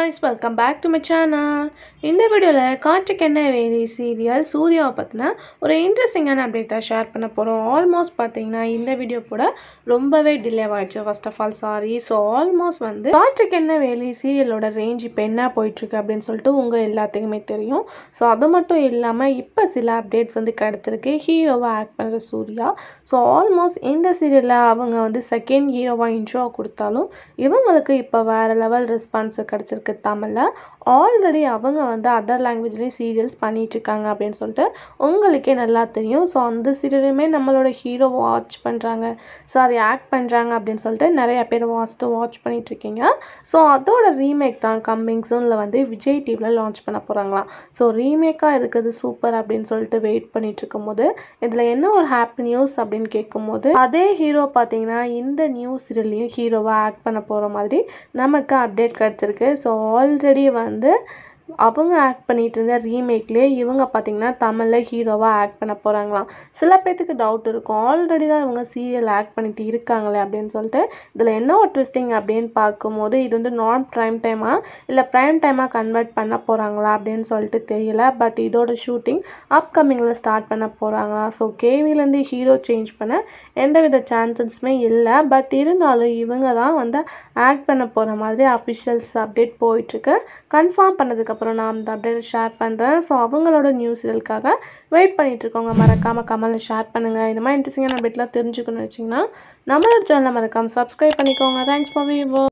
guys welcome back to my channel இந்த வீடியோவில் காற்றுக்கு என்ன வேலி சீரியல் சூர்யாவை பற்றின ஒரு இன்ட்ரெஸ்டிங்கான அப்டேட் தான் ஷேர் பண்ண போகிறோம் ஆல்மோஸ்ட் பார்த்தீங்கன்னா இந்த வீடியோ கூட ரொம்பவே டிலே ஆயிடுச்சு first of all sorry so almost வந்து காற்றுக்கு என்ன வேலி சீரியலோட ரேஞ்ச் இப்போ என்ன போயிட்டுருக்கு அப்படின்னு சொல்லிட்டு உங்கள் எல்லாத்துக்குமே தெரியும் ஸோ அது மட்டும் இல்லாமல் இப்போ சில அப்டேட்ஸ் வந்து கிடச்சிருக்கு ஹீரோவை ஆக்ட் பண்ணுற சூர்யா ஸோ ஆல்மோஸ்ட் இந்த சீரியலில் அவங்க வந்து செகண்ட் ஹீரோவாக இன்ட்ரோ கொடுத்தாலும் இவங்களுக்கு இப்போ வேறு லெவல் ரெஸ்பான்ஸ் கிடச்சிருக்கு தமிழில் ஆல்ரெடி அவங்க வந்து அதர் லாங்குவேஜ்லேயும் சீரியல்ஸ் பண்ணிகிட்ருக்காங்க அப்படின்னு சொல்லிட்டு உங்களுக்கே நல்லா தெரியும் ஸோ அந்த சீரியலுமே நம்மளோட ஹீரோ வாட்ச் பண்ணுறாங்க சாரி ஆக்ட் பண்ணுறாங்க அப்படின்னு சொல்லிட்டு நிறைய பேர் வாட்ச்ட்டு வாட்ச் பண்ணிகிட்ருக்கீங்க ஸோ அதோட ரீமேக் தான் கம்மிங் சூனில் வந்து விஜய் டிவியில் லான்ச் பண்ண போகிறாங்களாம் ஸோ ரீமேக்காக இருக்கிறது சூப்பர் அப்படின்னு சொல்லிட்டு வெயிட் பண்ணிட்டு இருக்கும்போது இதில் என்ன ஒரு ஹாப்பி நியூஸ் அப்படின்னு கேட்கும்போது அதே ஹீரோ பார்த்தீங்கன்னா இந்த நியூ சீரியல்லையும் ஹீரோவாக ஆக்ட் பண்ண போகிற மாதிரி நமக்கு அப்டேட் கிடச்சிருக்கு ஸோ ஆல்ரெடி வந்து அவங்க ஆக்ட் பண்ணிட்டு இருந்த ரீமேக்லேயே இவங்க பார்த்தீங்கன்னா தமிழில் ஹீரோவாக ஆக்ட் பண்ண போகிறாங்களாம் சில பேர்த்துக்கு டவுட் இருக்கும் ஆல்ரெடி தான் இவங்க சீரியல் ஆக்ட் பண்ணிட்டு இருக்காங்களே அப்படின்னு சொல்லிட்டு இதில் என்ன ஒரு ட்விஸ்டிங் அப்படின்னு பார்க்கும்போது இது வந்து நான் ப்ரைம் டைமாக இல்லை ப்ரைம் டைமாக கன்வெர்ட் பண்ண போகிறாங்களா அப்படின்னு சொல்லிட்டு தெரியல பட் இதோட ஷூட்டிங் அப்கமிங்கில் ஸ்டார்ட் பண்ண போகிறாங்களா ஸோ கேவிலேருந்து ஹீரோ சேஞ்ச் பண்ண எந்தவித சான்சஸுமே இல்லை பட் இருந்தாலும் இவங்க தான் வந்து ஆக்ட் பண்ண போகிற மாதிரி அஃபிஷியல்ஸ் அப்டேட் போயிட்டுருக்கு கன்ஃபார்ம் பண்ணதுக்கப்புறம் நான் அந்த அப்டேட் ஷேர் பண்ணுறேன் ஸோ அவங்களோட நியூஸ் சீரியலுக்காக வெயிட் பண்ணிகிட்ருக்கோங்க மறக்காமல் கமெண்ட்டில் ஷேர் பண்ணுங்கள் இந்த மாதிரி இன்ட்ரெஸ்டிங்கான அப்டேட்லாம் தெரிஞ்சுக்கணும்னு வச்சிங்கன்னா நம்மளோட சேனலை மறக்காமல் சப்ஸ்கிரைப் பண்ணிக்கோங்க தேங்க்ஸ் ஃபார் வியூ